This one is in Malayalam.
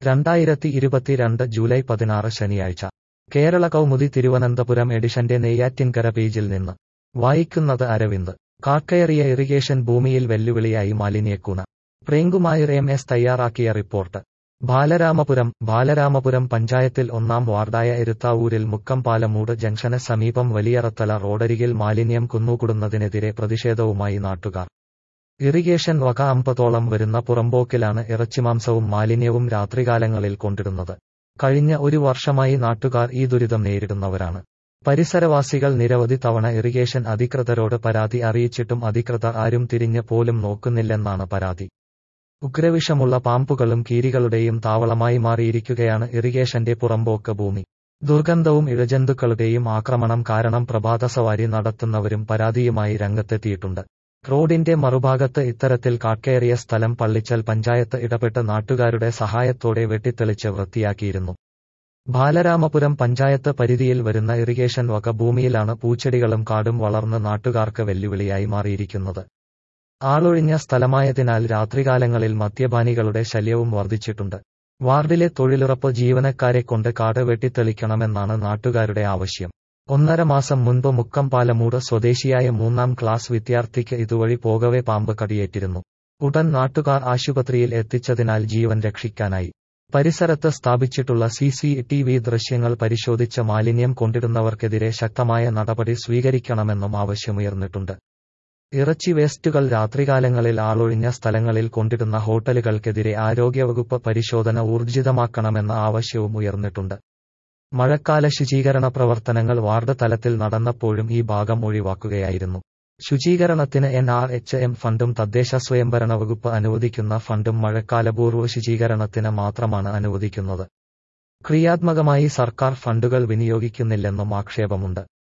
രണ്ടായിരത്തി ഇരുപത്തിരണ്ട് ജൂലൈ പതിനാറ് ശനിയാഴ്ച കേരള കൗമുദി തിരുവനന്തപുരം എഡിഷന്റെ നെയ്യാറ്റിൻകര പേജിൽ നിന്ന് വായിക്കുന്നത് അരവിന്ദ് കാക്കയറിയ ഇറിഗേഷൻ ഭൂമിയിൽ വെല്ലുവിളിയായി മാലിന്യക്കൂന പ്രേംകുമാർ എം എസ് തയ്യാറാക്കിയ റിപ്പോർട്ട് ബാലരാമപുരം ബാലരാമപുരം പഞ്ചായത്തിൽ ഒന്നാം വാർഡായ എരുത്താവൂരിൽ മുക്കംപാലമൂട് ജംഗ്ഷന് സമീപം വലിയറത്തല റോഡരികിൽ മാലിന്യം കുന്നുകൂടുന്നതിനെതിരെ പ്രതിഷേധവുമായി നാട്ടുകാർ ഇറിഗേഷൻ വക അമ്പതോളം വരുന്ന പുറമ്പോക്കിലാണ് ഇറച്ചിമാംസവും മാലിന്യവും രാത്രികാലങ്ങളിൽ കൊണ്ടിടുന്നത് കഴിഞ്ഞ ഒരു വർഷമായി നാട്ടുകാർ ഈ ദുരിതം നേരിടുന്നവരാണ് പരിസരവാസികൾ നിരവധി തവണ ഇറിഗേഷൻ അധികൃതരോട് പരാതി അറിയിച്ചിട്ടും അധികൃതർ ആരും തിരിഞ്ഞ് പോലും നോക്കുന്നില്ലെന്നാണ് പരാതി ഉഗ്രവിഷമുള്ള പാമ്പുകളും കീരികളുടെയും താവളമായി മാറിയിരിക്കുകയാണ് ഇറിഗേഷന്റെ പുറമ്പോക്ക് ഭൂമി ദുർഗന്ധവും ഇഴജന്തുക്കളുടെയും ആക്രമണം കാരണം പ്രഭാതസവാരി നടത്തുന്നവരും പരാതിയുമായി രംഗത്തെത്തിയിട്ടുണ്ട് റോഡിന്റെ മറുഭാഗത്ത് ഇത്തരത്തിൽ കാട്കേറിയ സ്ഥലം പള്ളിച്ചൽ പഞ്ചായത്ത് ഇടപെട്ട് നാട്ടുകാരുടെ സഹായത്തോടെ വെട്ടിത്തെളിച്ച് വൃത്തിയാക്കിയിരുന്നു ബാലരാമപുരം പഞ്ചായത്ത് പരിധിയിൽ വരുന്ന ഇറിഗേഷൻ വക ഭൂമിയിലാണ് പൂച്ചെടികളും കാടും വളർന്ന് നാട്ടുകാർക്ക് വെല്ലുവിളിയായി മാറിയിരിക്കുന്നത് ആളൊഴിഞ്ഞ സ്ഥലമായതിനാൽ രാത്രികാലങ്ങളിൽ മദ്യപാനികളുടെ ശല്യവും വർദ്ധിച്ചിട്ടുണ്ട് വാർഡിലെ തൊഴിലുറപ്പ് ജീവനക്കാരെ കൊണ്ട് കാട് വെട്ടിത്തെളിക്കണമെന്നാണ് നാട്ടുകാരുടെ ആവശ്യം ഒന്നര മാസം മുൻപ് മുക്കംപാലമൂട് സ്വദേശിയായ മൂന്നാം ക്ലാസ് വിദ്യാർത്ഥിക്ക് ഇതുവഴി പോകവെ പാമ്പ് കടിയേറ്റിരുന്നു ഉടൻ നാട്ടുകാർ ആശുപത്രിയിൽ എത്തിച്ചതിനാൽ ജീവൻ രക്ഷിക്കാനായി പരിസരത്ത് സ്ഥാപിച്ചിട്ടുള്ള സി സി ടി വി ദൃശ്യങ്ങൾ പരിശോധിച്ച മാലിന്യം കൊണ്ടിടുന്നവർക്കെതിരെ ശക്തമായ നടപടി സ്വീകരിക്കണമെന്നും ആവശ്യമുയർന്നിട്ടുണ്ട് ഇറച്ചി വേസ്റ്റുകൾ രാത്രികാലങ്ങളിൽ ആളൊഴിഞ്ഞ സ്ഥലങ്ങളിൽ കൊണ്ടിടുന്ന ഹോട്ടലുകൾക്കെതിരെ ആരോഗ്യവകുപ്പ് പരിശോധന ഊർജിതമാക്കണമെന്ന ആവശ്യവും ഉയർന്നിട്ടുണ്ട് മഴക്കാല ശുചീകരണ പ്രവർത്തനങ്ങൾ വാർഡ് തലത്തിൽ നടന്നപ്പോഴും ഈ ഭാഗം ഒഴിവാക്കുകയായിരുന്നു ശുചീകരണത്തിന് എൻ ആർ എച്ച് എം ഫണ്ടും തദ്ദേശ സ്വയംഭരണ വകുപ്പ് അനുവദിക്കുന്ന ഫണ്ടും മഴക്കാലപൂർവ്വ ശുചീകരണത്തിന് മാത്രമാണ് അനുവദിക്കുന്നത് ക്രിയാത്മകമായി സർക്കാർ ഫണ്ടുകൾ വിനിയോഗിക്കുന്നില്ലെന്നും ആക്ഷേപമുണ്ട്